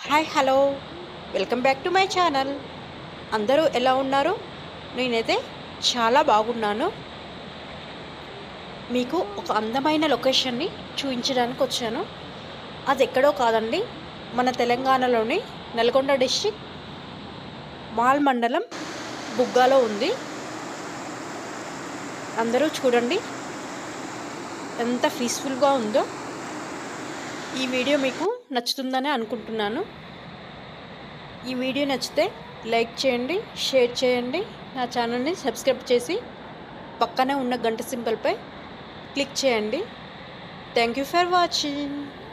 hi hello welcome back to my channel అందరూ ఎలా ఉన్నారు నేనైతే చాలా బాగున్నాను మీకు ఒక అందమైన లొకేషన్ని చూపించడానికి వచ్చాను అది ఎక్కడో కాదండి మన తెలంగాణలోని నల్గొండ డిస్టిక్ మాల్ మండలం బుగ్గాలో ఉంది అందరూ చూడండి ఎంత పీస్ఫుల్గా ఉందో ఈ వీడియో మీకు నచ్చుతుందని అనుకుంటున్నాను ఈ వీడియో నచ్చితే లైక్ చేయండి షేర్ చేయండి నా ఛానల్ని సబ్స్క్రైబ్ చేసి పక్కనే ఉన్న గంట సింబల్పై క్లిక్ చేయండి థ్యాంక్ యూ ఫర్ వాచింగ్